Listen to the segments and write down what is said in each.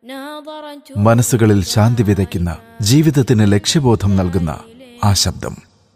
മനസ്സുകളിൽ ശാന്തി വിതയ്ക്കുന്ന ജീവിതത്തിന് ലക്ഷ്യബോധം നൽകുന്ന ആ ശബ്ദം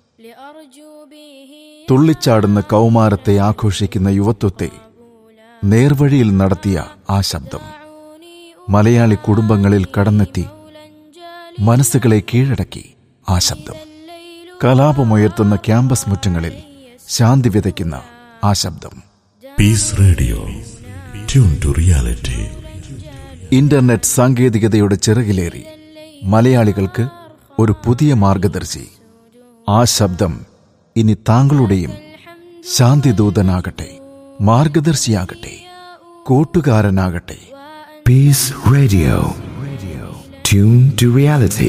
തുള്ളിച്ചാടുന്ന കൗമാരത്തെ ആഘോഷിക്കുന്ന യുവത്വത്തെ നേർവഴിയിൽ നടത്തിയ ആ ശബ്ദം മലയാളി കുടുംബങ്ങളിൽ കടന്നെത്തി മനസ്സുകളെ കീഴടക്കി ആ ശബ്ദം കലാപമുയർത്തുന്ന ക്യാമ്പസ് മുറ്റങ്ങളിൽ ശാന്തി വിതയ്ക്കുന്ന ആ ശബ്ദം peace radio tune to reality internet സാങ്കേതികതയുടെ ചിറകിലേറി മലയാളികൾക്ക് ഒരു പുതിയ മാർഗദർശി ആ ശബ്ദം ഇനി താങ്കളുടെയും ശാന്തിദൂതനാകട്ടെ മാർഗദർശിയാകട്ടെ കൂട്ടുകാരനാകട്ടെ Peace Radio. Tune to reality.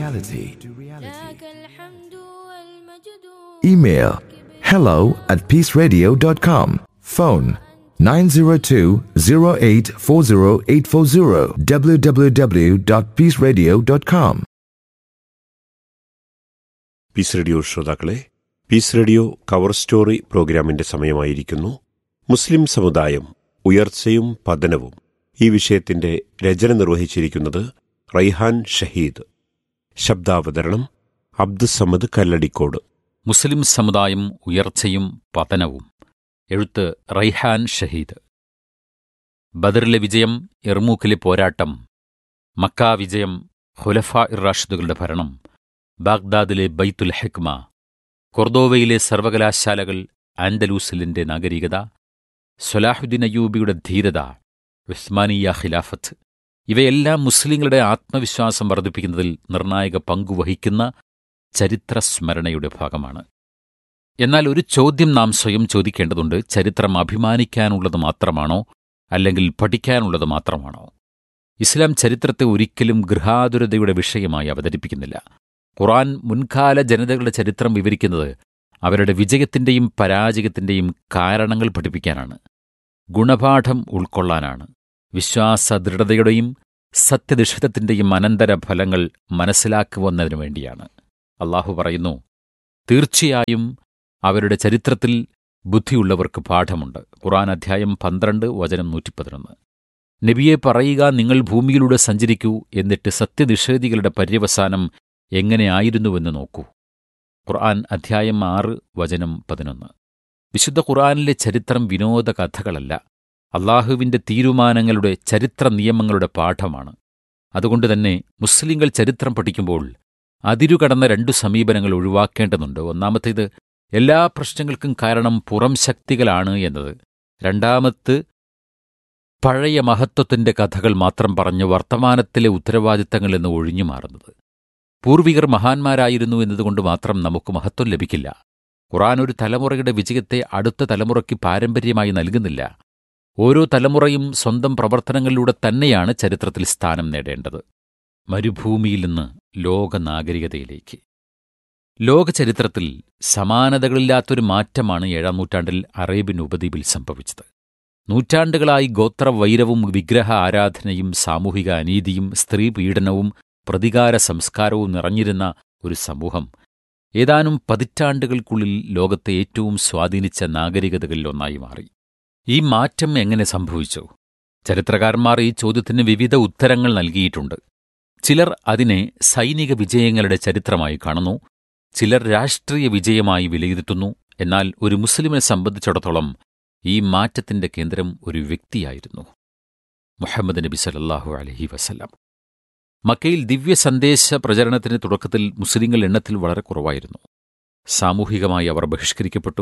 Email hello at peaceradio.com. Phone 902-0840840 www.peaceradio.com. Peace radio ശ്രോതാക്കളെ പീസ് റേഡിയോ കവർ സ്റ്റോറി പ്രോഗ്രാമിന്റെ സമയമായിരിക്കുന്നു മുസ്ലിം സമുദായം ഉയർച്ചയും പതനവും ഈ വിഷയത്തിന്റെ രചന നിർവഹിച്ചിരിക്കുന്നത് റൈഹാൻ ഷഹീദ് ശബ്ദാവതരണം അബ്ദുസമദ് കല്ലടിക്കോട് മുസ്ലിം സമുദായം ഉയർച്ചയും പതനവും എഴുത്ത് റൈഹാൻ ഷഹീദ് ബദറിലെ വിജയം എർമൂക്കിലെ പോരാട്ടം മക്ക വിജയം ഖുലഫ ഇറാഷിദുകളുടെ ഭരണം ബാഗ്ദാദിലെ ബൈത്തുൽ ഹെക്മ കൊർദോവയിലെ സർവകലാശാലകൾ ആൻഡലൂസിലിന്റെ നാഗരികത സൊലാഹുദ്ദീൻ അയ്യൂബിയുടെ ധീരത ഉസ്മാനിയ ഖിലാഫത്ത് ഇവയെല്ലാം മുസ്ലിങ്ങളുടെ ആത്മവിശ്വാസം വർദ്ധിപ്പിക്കുന്നതിൽ നിർണായക പങ്കുവഹിക്കുന്ന ചരിത്ര സ്മരണയുടെ ഭാഗമാണ് എന്നാൽ ഒരു ചോദ്യം നാം സ്വയം ചോദിക്കേണ്ടതുണ്ട് ചരിത്രം അഭിമാനിക്കാനുള്ളത് മാത്രമാണോ അല്ലെങ്കിൽ പഠിക്കാനുള്ളത് മാത്രമാണോ ഇസ്ലാം ചരിത്രത്തെ ഒരിക്കലും ഗൃഹാതുരതയുടെ വിഷയമായി അവതരിപ്പിക്കുന്നില്ല ഖുറാൻ മുൻകാല ജനതകളുടെ ചരിത്രം വിവരിക്കുന്നത് അവരുടെ വിജയത്തിന്റെയും പരാജയത്തിന്റെയും കാരണങ്ങൾ പഠിപ്പിക്കാനാണ് ഗുണപാഠം ഉൾക്കൊള്ളാനാണ് വിശ്വാസ ദൃഢതയുടെയും സത്യനിഷേധത്തിന്റെയും അനന്തരഫലങ്ങൾ മനസ്സിലാക്കുവന്നതിനു വേണ്ടിയാണ് അള്ളാഹു പറയുന്നു തീർച്ചയായും അവരുടെ ചരിത്രത്തിൽ ബുദ്ധിയുള്ളവർക്ക് പാഠമുണ്ട് ഖുറാൻ അധ്യായം പന്ത്രണ്ട് വചനം നൂറ്റിപ്പതിനൊന്ന് നബിയെ പറയുക നിങ്ങൾ ഭൂമിയിലൂടെ സഞ്ചരിക്കൂ എന്നിട്ട് സത്യനിഷേധികളുടെ പര്യവസാനം എങ്ങനെയായിരുന്നുവെന്ന് നോക്കൂ ഖുർആൻ അധ്യായം ആറ് വചനം പതിനൊന്ന് വിശുദ്ധ ഖുർആനിലെ ചരിത്രം വിനോദ കഥകളല്ല അള്ളാഹുവിന്റെ തീരുമാനങ്ങളുടെ ചരിത്ര നിയമങ്ങളുടെ പാഠമാണ് അതുകൊണ്ടുതന്നെ മുസ്ലിങ്ങൾ ചരിത്രം പഠിക്കുമ്പോൾ അതിരുകടന്ന രണ്ടു സമീപനങ്ങൾ ഒഴിവാക്കേണ്ടതുണ്ട് ഒന്നാമത്തേത് എല്ലാ പ്രശ്നങ്ങൾക്കും കാരണം പുറം ശക്തികളാണ് എന്നത് രണ്ടാമത്ത് പഴയ മഹത്വത്തിന്റെ കഥകൾ മാത്രം പറഞ്ഞ് വർത്തമാനത്തിലെ ഉത്തരവാദിത്തങ്ങൾ എന്ന് ഒഴിഞ്ഞു മാറുന്നത് പൂർവികർ മഹാന്മാരായിരുന്നു എന്നതുകൊണ്ട് മാത്രം നമുക്ക് മഹത്വം ലഭിക്കില്ല ഖുറാൻ ഒരു തലമുറയുടെ വിജയത്തെ അടുത്ത തലമുറയ്ക്ക് പാരമ്പര്യമായി നൽകുന്നില്ല ഓരോ തലമുറയും സ്വന്തം പ്രവർത്തനങ്ങളിലൂടെ തന്നെയാണ് ചരിത്രത്തിൽ സ്ഥാനം നേടേണ്ടത് മരുഭൂമിയിൽ നിന്ന് ലോക നാഗരികതയിലേക്ക് ലോക ചരിത്രത്തിൽ സമാനതകളില്ലാത്തൊരു മാറ്റമാണ് ഏഴാം നൂറ്റാണ്ടിൽ അറേബ്യൻ ഉപദ്വീപിൽ സംഭവിച്ചത് നൂറ്റാണ്ടുകളായി ഗോത്രവൈരവും വിഗ്രഹ ആരാധനയും സാമൂഹിക അനീതിയും സ്ത്രീപീഡനവും പ്രതികാര സംസ്കാരവും നിറഞ്ഞിരുന്ന ഒരു സമൂഹം ഏതാനും പതിറ്റാണ്ടുകൾക്കുള്ളിൽ ലോകത്തെ ഏറ്റവും സ്വാധീനിച്ച നാഗരികതകളിൽ ഒന്നായി മാറി ഈ മാറ്റം എങ്ങനെ സംഭവിച്ചു ചരിത്രകാരന്മാർ ഈ ചോദ്യത്തിന് വിവിധ ഉത്തരങ്ങൾ നൽകിയിട്ടുണ്ട് ചിലർ അതിനെ സൈനിക വിജയങ്ങളുടെ ചരിത്രമായി കാണുന്നു ചിലർ രാഷ്ട്രീയ വിജയമായി വിലയിരുത്തുന്നു എന്നാൽ ഒരു മുസ്ലിമിനെ സംബന്ധിച്ചിടത്തോളം ഈ മാറ്റത്തിന്റെ കേന്ദ്രം ഒരു വ്യക്തിയായിരുന്നു മുഹമ്മദ് നബി സലല്ലാഹു അലഹി വസല്ലം മക്കയിൽ ദിവ്യ സന്ദേശ പ്രചരണത്തിന് തുടക്കത്തിൽ മുസ്ലിങ്ങൾ എണ്ണത്തിൽ വളരെ കുറവായിരുന്നു സാമൂഹികമായി അവർ ബഹിഷ്കരിക്കപ്പെട്ടു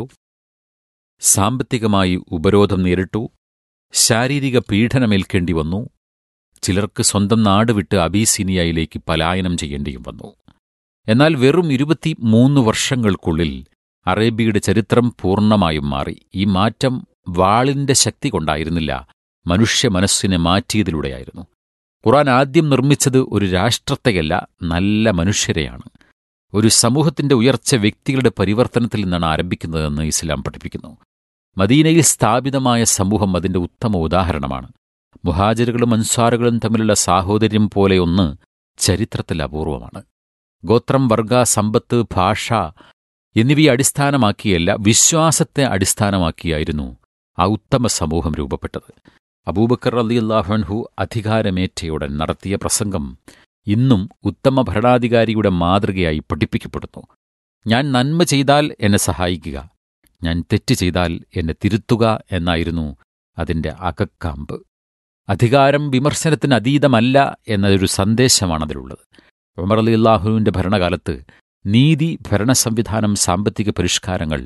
സാമ്പത്തികമായി ഉപരോധം നേരിട്ടു ശാരീരിക പീഡനമേൽക്കേണ്ടി വന്നു ചിലർക്ക് സ്വന്തം നാട് വിട്ട് അബീസീനിയയിലേക്ക് പലായനം ചെയ്യേണ്ടിയും വന്നു എന്നാൽ വെറും ഇരുപത്തി മൂന്ന് വർഷങ്ങൾക്കുള്ളിൽ അറേബ്യയുടെ ചരിത്രം പൂർണ്ണമായും മാറി ഈ മാറ്റം വാളിന്റെ ശക്തി കൊണ്ടായിരുന്നില്ല മനുഷ്യ മനസ്സിനെ മാറ്റിയതിലൂടെയായിരുന്നു ഖുറാൻ ആദ്യം നിർമ്മിച്ചത് ഒരു രാഷ്ട്രത്തെയല്ല നല്ല മനുഷ്യരെയാണ് ഒരു സമൂഹത്തിന്റെ ഉയർച്ച വ്യക്തികളുടെ പരിവർത്തനത്തിൽ നിന്നാണ് ആരംഭിക്കുന്നതെന്ന് ഇസ്ലാം പഠിപ്പിക്കുന്നു മദീനയിൽ സ്ഥാപിതമായ സമൂഹം അതിന്റെ ഉത്തമ ഉദാഹരണമാണ് മുഹാജറുകളും അൻസാറുകളും തമ്മിലുള്ള സാഹോദര്യം പോലെയൊന്ന് ചരിത്രത്തിൽ അപൂർവമാണ് ഗോത്രം വർഗ സമ്പത്ത് ഭാഷ എന്നിവയെ അടിസ്ഥാനമാക്കിയല്ല വിശ്വാസത്തെ അടിസ്ഥാനമാക്കിയായിരുന്നു ആ ഉത്തമ സമൂഹം രൂപപ്പെട്ടത് അബൂബക്കർ അലിയല്ലാഹൻഹു അധികാരമേറ്റയുടൻ നടത്തിയ പ്രസംഗം ഇന്നും ഉത്തമ ഭരണാധികാരിയുടെ മാതൃകയായി പഠിപ്പിക്കപ്പെടുന്നു ഞാൻ നന്മ ചെയ്താൽ എന്നെ സഹായിക്കുക ഞാൻ തെറ്റ് ചെയ്താൽ എന്നെ തിരുത്തുക എന്നായിരുന്നു അതിൻ്റെ അകക്കാമ്പ് അധികാരം വിമർശനത്തിന് അതീതമല്ല എന്നതൊരു സന്ദേശമാണതിലുള്ളത് ഉമർ അലി അള്ളാഹുവിൻ്റെ ഭരണകാലത്ത് നീതി ഭരണ സംവിധാനം സാമ്പത്തിക പരിഷ്കാരങ്ങൾ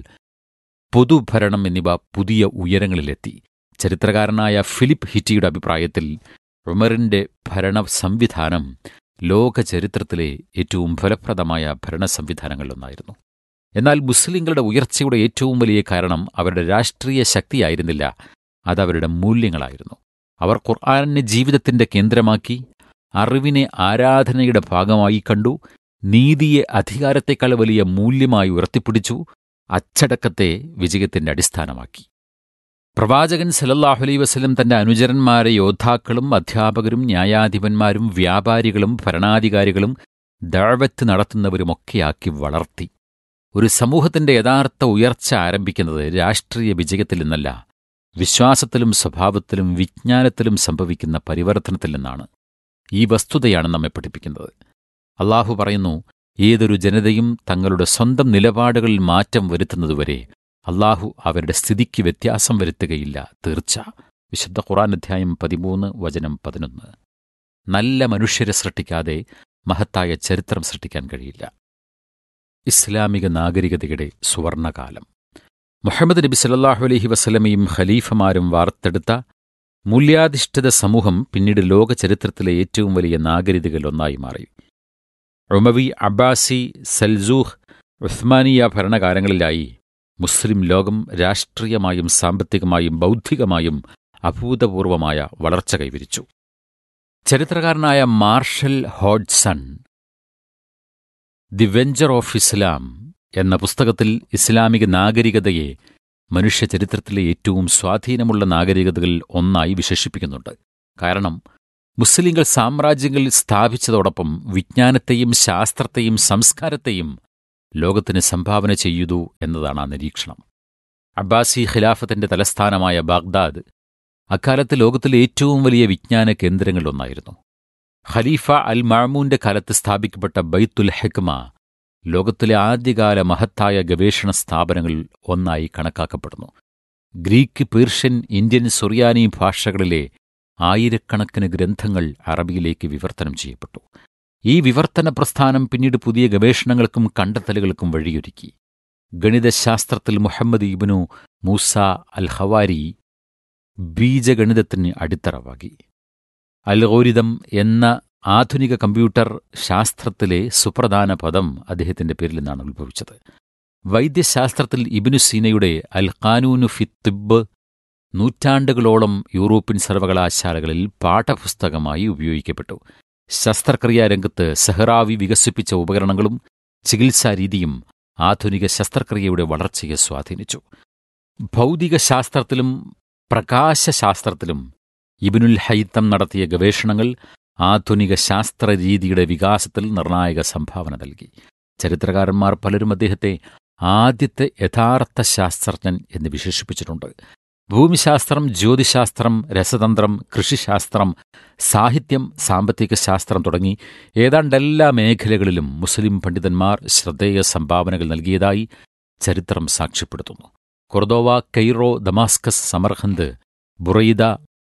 പൊതുഭരണം എന്നിവ പുതിയ ഉയരങ്ങളിലെത്തി ചരിത്രകാരനായ ഫിലിപ്പ് ഹിറ്റിയുടെ അഭിപ്രായത്തിൽ ഉമറിന്റെ ഭരണ സംവിധാനം ലോക ചരിത്രത്തിലെ ഏറ്റവും ഫലപ്രദമായ ഭരണ സംവിധാനങ്ങളിലൊന്നായിരുന്നു എന്നാൽ മുസ്ലിങ്ങളുടെ ഉയർച്ചയുടെ ഏറ്റവും വലിയ കാരണം അവരുടെ രാഷ്ട്രീയ ശക്തിയായിരുന്നില്ല അതവരുടെ മൂല്യങ്ങളായിരുന്നു അവർ ഖുർആാനിനെ ജീവിതത്തിന്റെ കേന്ദ്രമാക്കി അറിവിനെ ആരാധനയുടെ ഭാഗമായി കണ്ടു നീതിയെ അധികാരത്തെക്കാൾ വലിയ മൂല്യമായി ഉയർത്തിപ്പിടിച്ചു അച്ചടക്കത്തെ വിജയത്തിന്റെ അടിസ്ഥാനമാക്കി പ്രവാചകൻ സലല്ലാഹു അലൈ വസ്ലം തന്റെ അനുചരന്മാരെ യോദ്ധാക്കളും അധ്യാപകരും ന്യായാധിപന്മാരും വ്യാപാരികളും ഭരണാധികാരികളും ദഴവത്ത് നടത്തുന്നവരുമൊക്കെയാക്കി വളർത്തി ഒരു സമൂഹത്തിന്റെ യഥാർത്ഥ ഉയർച്ച ആരംഭിക്കുന്നത് രാഷ്ട്രീയ വിജയത്തിൽ നിന്നല്ല വിശ്വാസത്തിലും സ്വഭാവത്തിലും വിജ്ഞാനത്തിലും സംഭവിക്കുന്ന പരിവർത്തനത്തിൽ നിന്നാണ് ഈ വസ്തുതയാണ് നമ്മെ പഠിപ്പിക്കുന്നത് അള്ളാഹു പറയുന്നു ഏതൊരു ജനതയും തങ്ങളുടെ സ്വന്തം നിലപാടുകളിൽ മാറ്റം വരുത്തുന്നതുവരെ അള്ളാഹു അവരുടെ സ്ഥിതിക്ക് വ്യത്യാസം വരുത്തുകയില്ല തീർച്ച വിശുദ്ധ ഖുറാൻ അധ്യായം പതിമൂന്ന് വചനം പതിനൊന്ന് നല്ല മനുഷ്യരെ സൃഷ്ടിക്കാതെ മഹത്തായ ചരിത്രം സൃഷ്ടിക്കാൻ കഴിയില്ല ഇസ്ലാമിക നാഗരികതയുടെ സുവർണകാലം മുഹമ്മദ് നബി സല്ലാഹു അലഹി വസ്ലമയും ഖലീഫമാരും വാർത്തെടുത്ത മൂല്യാധിഷ്ഠിത സമൂഹം പിന്നീട് ലോക ചരിത്രത്തിലെ ഏറ്റവും വലിയ നാഗരികതകളിലൊന്നായി മാറി ഉമവി അബ്ബാസി സൽസൂഹ് ഉസ്മാനിയ ഭരണകാലങ്ങളിലായി മുസ്ലിം ലോകം രാഷ്ട്രീയമായും സാമ്പത്തികമായും ബൗദ്ധികമായും അഭൂതപൂർവമായ വളർച്ച കൈവരിച്ചു ചരിത്രകാരനായ Marshall Hodgson the Venture of Islam എന്ന പുസ്തകത്തിൽ ഇസ്ലാമിക നാഗരികതയെ മനുഷ്യചരിത്രത്തിലെ ഏറ്റവും സ്വാധീനമുള്ള നാഗരികതകളിൽ ഒന്നായി വിശേഷിപ്പിക്കുന്നുണ്ട് കാരണം മുസ്ലിങ്ങൾ സാമ്രാജ്യങ്ങൾ സ്ഥാപിച്ചതോടൊപ്പം വിജ്ഞാനത്തെയും ശാസ്ത്രത്തെയും സംസ്കാരത്തെയും ലോകത്തിന് സംഭാവന ചെയ്തു എന്നതാണ് ആ നിരീക്ഷണം അബ്ബാസി ഖിലാഫത്തിന്റെ തലസ്ഥാനമായ ബാഗ്ദാദ് അക്കാലത്ത് ലോകത്തിലെ ഏറ്റവും വലിയ വിജ്ഞാന കേന്ദ്രങ്ങളിലൊന്നായിരുന്നു ഖലീഫ അൽ മഅമൂന്റെ കാലത്ത് സ്ഥാപിക്കപ്പെട്ട ബൈത്തുൽ ഹെക്മ ലോകത്തിലെ ആദ്യകാല മഹത്തായ ഗവേഷണ സ്ഥാപനങ്ങളിൽ ഒന്നായി കണക്കാക്കപ്പെടുന്നു ഗ്രീക്ക് പേർഷ്യൻ ഇന്ത്യൻ സുറിയാനി ഭാഷകളിലെ ആയിരക്കണക്കിന് ഗ്രന്ഥങ്ങൾ അറബിയിലേക്ക് വിവർത്തനം ചെയ്യപ്പെട്ടു ഈ വിവർത്തന പ്രസ്ഥാനം പിന്നീട് പുതിയ ഗവേഷണങ്ങൾക്കും കണ്ടെത്തലുകൾക്കും വഴിയൊരുക്കി ഗണിതശാസ്ത്രത്തിൽ മുഹമ്മദ് ഇബ്നു മൂസ അൽ ഹവാരി ബീജഗണിതത്തിന് അടിത്തറവാകി അൽഗോരിതം എന്ന ആധുനിക കമ്പ്യൂട്ടർ ശാസ്ത്രത്തിലെ സുപ്രധാന പദം അദ്ദേഹത്തിന്റെ പേരിൽ നിന്നാണ് ഉത്ഭവിച്ചത് വൈദ്യശാസ്ത്രത്തിൽ ഇബിനു സീനയുടെ അൽ ഖാനൂനു ഫി തിബ് നൂറ്റാണ്ടുകളോളം യൂറോപ്യൻ സർവകലാശാലകളിൽ പാഠപുസ്തകമായി ഉപയോഗിക്കപ്പെട്ടു ശസ്ത്രക്രിയാ രംഗത്ത് സെഹ്റാവി വികസിപ്പിച്ച ഉപകരണങ്ങളും ചികിത്സാരീതിയും ആധുനിക ശസ്ത്രക്രിയയുടെ വളർച്ചയെ സ്വാധീനിച്ചു ഭൗതിക ശാസ്ത്രത്തിലും പ്രകാശശാസ്ത്രത്തിലും ഇബിനുൽ ഹൈത്തം നടത്തിയ ഗവേഷണങ്ങൾ ആധുനിക ശാസ്ത്രരീതിയുടെ വികാസത്തിൽ നിർണായക സംഭാവന നൽകി ചരിത്രകാരന്മാർ പലരും അദ്ദേഹത്തെ ആദ്യത്തെ യഥാർത്ഥ ശാസ്ത്രജ്ഞൻ എന്ന് വിശേഷിപ്പിച്ചിട്ടുണ്ട് ഭൂമിശാസ്ത്രം ജ്യോതിശാസ്ത്രം രസതന്ത്രം കൃഷിശാസ്ത്രം സാഹിത്യം സാമ്പത്തിക ശാസ്ത്രം തുടങ്ങി ഏതാണ്ടെല്ലാ മേഖലകളിലും മുസ്ലിം പണ്ഡിതന്മാർ ശ്രദ്ധേയ സംഭാവനകൾ നൽകിയതായി ചരിത്രം സാക്ഷ്യപ്പെടുത്തുന്നു Cordova Cairo Damascus Samarkand Buraydah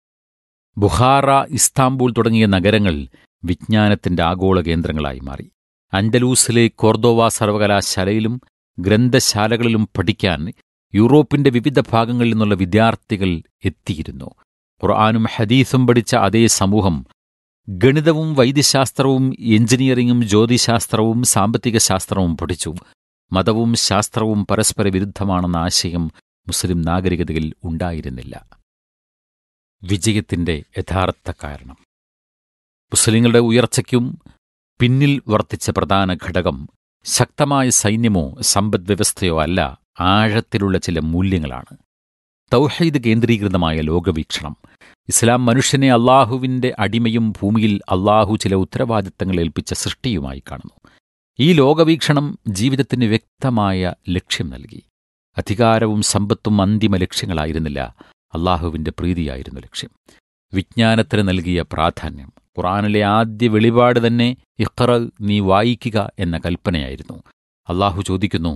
Bukhara Istanbul തുടങ്ങിയ നഗരങ്ങൾ വിജ്ഞാനത്തിന്റെ ആഗോള കേന്ദ്രങ്ങളായി മാറി അൻഡലൂസിലെ കോർദോവ സർവകലാശാലയിലും ഗ്രന്ഥശാലകളിലും പഠിക്കാൻ യൂറോപ്പിന്റെ വിവിധ ഭാഗങ്ങളിൽ നിന്നുള്ള വിദ്യാർത്ഥികൾ എത്തിയിരുന്നു ഖുർആാനും ഹദീസും പഠിച്ച അതേ സമൂഹം ഗണിതവും വൈദ്യശാസ്ത്രവും എഞ്ചിനീയറിംഗും ജ്യോതിശാസ്ത്രവും സാമ്പത്തിക ശാസ്ത്രവും പഠിച്ചു മതവും ശാസ്ത്രവും പരസ്പര വിരുദ്ധമാണെന്ന ആശയം മുസ്ലിം നാഗരികതയിൽ ഉണ്ടായിരുന്നില്ല വിജയത്തിന്റെ യഥാർത്ഥ കാരണം മുസ്ലിങ്ങളുടെ ഉയർച്ചയ്ക്കും പിന്നിൽ വർത്തിച്ച പ്രധാന ഘടകം ശക്തമായ സൈന്യമോ സമ്പദ്വ്യവസ്ഥയോ അല്ല ആഴത്തിലുള്ള ചില മൂല്യങ്ങളാണ് തൗഹീദ് കേന്ദ്രീകൃതമായ ലോകവീക്ഷണം ഇസ്ലാം മനുഷ്യനെ അള്ളാഹുവിന്റെ അടിമയും ഭൂമിയിൽ അള്ളാഹു ചില ഉത്തരവാദിത്തങ്ങൾ ഏൽപ്പിച്ച സൃഷ്ടിയുമായി കാണുന്നു ഈ ലോകവീക്ഷണം ജീവിതത്തിന് വ്യക്തമായ ലക്ഷ്യം നൽകി അധികാരവും സമ്പത്തും അന്തിമ ലക്ഷ്യങ്ങളായിരുന്നില്ല അള്ളാഹുവിൻ്റെ പ്രീതിയായിരുന്നു ലക്ഷ്യം വിജ്ഞാനത്തിന് നൽകിയ പ്രാധാന്യം ഖുറാനിലെ ആദ്യ വെളിപാട് തന്നെ ഇഖ്റ നീ വായിക്കുക എന്ന കൽപ്പനയായിരുന്നു അള്ളാഹു ചോദിക്കുന്നു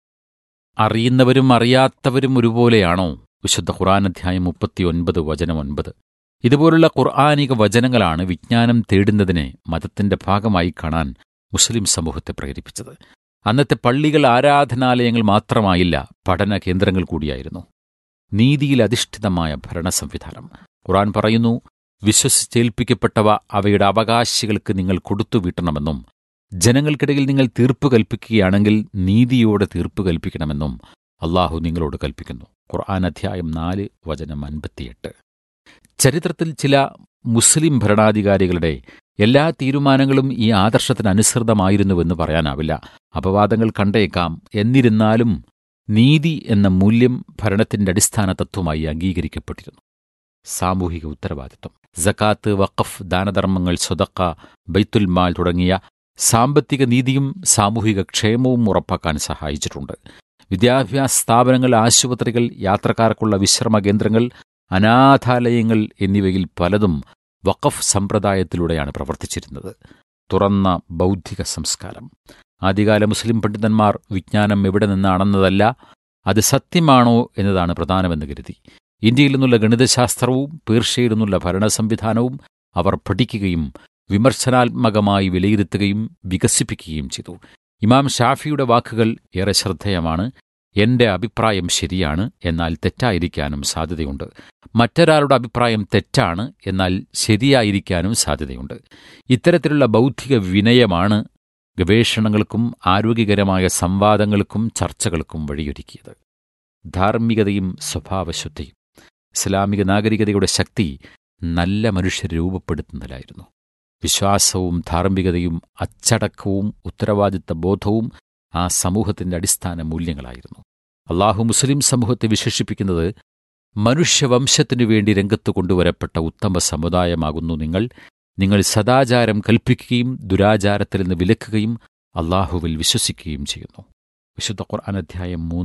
അറിയുന്നവരും അറിയാത്തവരും ഒരുപോലെയാണോ വിശുദ്ധ ഖുർആൻ അധ്യായം മുപ്പത്തിയൊൻപത് വചനം ഒൻപത് ഇതുപോലുള്ള ഖുർആാനിക വചനങ്ങളാണ് വിജ്ഞാനം തേടുന്നതിനെ മതത്തിന്റെ ഭാഗമായി കാണാൻ മുസ്ലിം സമൂഹത്തെ പ്രേരിപ്പിച്ചത് അന്നത്തെ പള്ളികൾ ആരാധനാലയങ്ങൾ മാത്രമായില്ല പഠന കേന്ദ്രങ്ങൾ കൂടിയായിരുന്നു നീതിയിൽ അധിഷ്ഠിതമായ ഭരണ സംവിധാനം ഖുർആൻ പറയുന്നു വിശ്വസിച്ചേൽപ്പിക്കപ്പെട്ടവ അവയുടെ അവകാശികൾക്ക് നിങ്ങൾ കൊടുത്തു വീട്ടണമെന്നും ജനങ്ങൾക്കിടയിൽ നിങ്ങൾ തീർപ്പ് കൽപ്പിക്കുകയാണെങ്കിൽ നീതിയോടെ തീർപ്പ് കൽപ്പിക്കണമെന്നും അള്ളാഹു നിങ്ങളോട് കൽപ്പിക്കുന്നു ഖുർആൻ അധ്യായം നാല് വചനം അൻപത്തിയെട്ട് ചരിത്രത്തിൽ ചില മുസ്ലിം ഭരണാധികാരികളുടെ എല്ലാ തീരുമാനങ്ങളും ഈ ആദർശത്തിന് അനുസൃതമായിരുന്നുവെന്ന് പറയാനാവില്ല അപവാദങ്ങൾ കണ്ടേക്കാം എന്നിരുന്നാലും നീതി എന്ന മൂല്യം ഭരണത്തിന്റെ അടിസ്ഥാന തത്വമായി അംഗീകരിക്കപ്പെട്ടിരുന്നു സാമൂഹിക ഉത്തരവാദിത്വം ജക്കാത്ത് വഖഫ് ദാനധർമ്മങ്ങൾ സ്വതക്ക ബൈത്തുൽ മാൽ തുടങ്ങിയ സാമ്പത്തിക നീതിയും സാമൂഹിക ക്ഷേമവും ഉറപ്പാക്കാൻ സഹായിച്ചിട്ടുണ്ട് വിദ്യാഭ്യാസ സ്ഥാപനങ്ങൾ ആശുപത്രികൾ യാത്രക്കാർക്കുള്ള വിശ്രമ കേന്ദ്രങ്ങൾ അനാഥാലയങ്ങൾ എന്നിവയിൽ പലതും വഖഫ് സമ്പ്രദായത്തിലൂടെയാണ് പ്രവർത്തിച്ചിരുന്നത് തുറന്ന ബൗദ്ധിക സംസ്കാരം ആദ്യകാല മുസ്ലിം പണ്ഡിതന്മാർ വിജ്ഞാനം എവിടെ നിന്നാണെന്നതല്ല അത് സത്യമാണോ എന്നതാണ് പ്രധാനമെന്ന് കരുതി ഇന്ത്യയിൽ നിന്നുള്ള ഗണിതശാസ്ത്രവും പേർഷ്യയിൽ നിന്നുള്ള ഭരണ സംവിധാനവും അവർ പഠിക്കുകയും വിമർശനാത്മകമായി വിലയിരുത്തുകയും വികസിപ്പിക്കുകയും ചെയ്തു ഇമാം ഷാഫിയുടെ വാക്കുകൾ ഏറെ ശ്രദ്ധേയമാണ് എന്റെ അഭിപ്രായം ശരിയാണ് എന്നാൽ തെറ്റായിരിക്കാനും സാധ്യതയുണ്ട് മറ്റൊരാളുടെ അഭിപ്രായം തെറ്റാണ് എന്നാൽ ശരിയായിരിക്കാനും സാധ്യതയുണ്ട് ഇത്തരത്തിലുള്ള ബൗദ്ധിക വിനയമാണ് ഗവേഷണങ്ങൾക്കും ആരോഗ്യകരമായ സംവാദങ്ങൾക്കും ചർച്ചകൾക്കും വഴിയൊരുക്കിയത് ധാർമ്മികതയും സ്വഭാവശുദ്ധിയും ഇസ്ലാമിക നാഗരികതയുടെ ശക്തി നല്ല മനുഷ്യരെ രൂപപ്പെടുത്തുന്നതിലായിരുന്നു വിശ്വാസവും ധാർമ്മികതയും അച്ചടക്കവും ഉത്തരവാദിത്ത ബോധവും ആ സമൂഹത്തിന്റെ അടിസ്ഥാന മൂല്യങ്ങളായിരുന്നു അള്ളാഹു മുസ്ലിം സമൂഹത്തെ വിശേഷിപ്പിക്കുന്നത് മനുഷ്യവംശത്തിനു വേണ്ടി രംഗത്ത് കൊണ്ടുവരപ്പെട്ട ഉത്തമ സമുദായമാകുന്നു നിങ്ങൾ നിങ്ങൾ സദാചാരം കൽപ്പിക്കുകയും ദുരാചാരത്തിൽ നിന്ന് വിലക്കുകയും അള്ളാഹുവിൽ വിശ്വസിക്കുകയും ചെയ്യുന്നു വിശുദ്ധ ഖുർആൻ അധ്യായം മൂന്ന്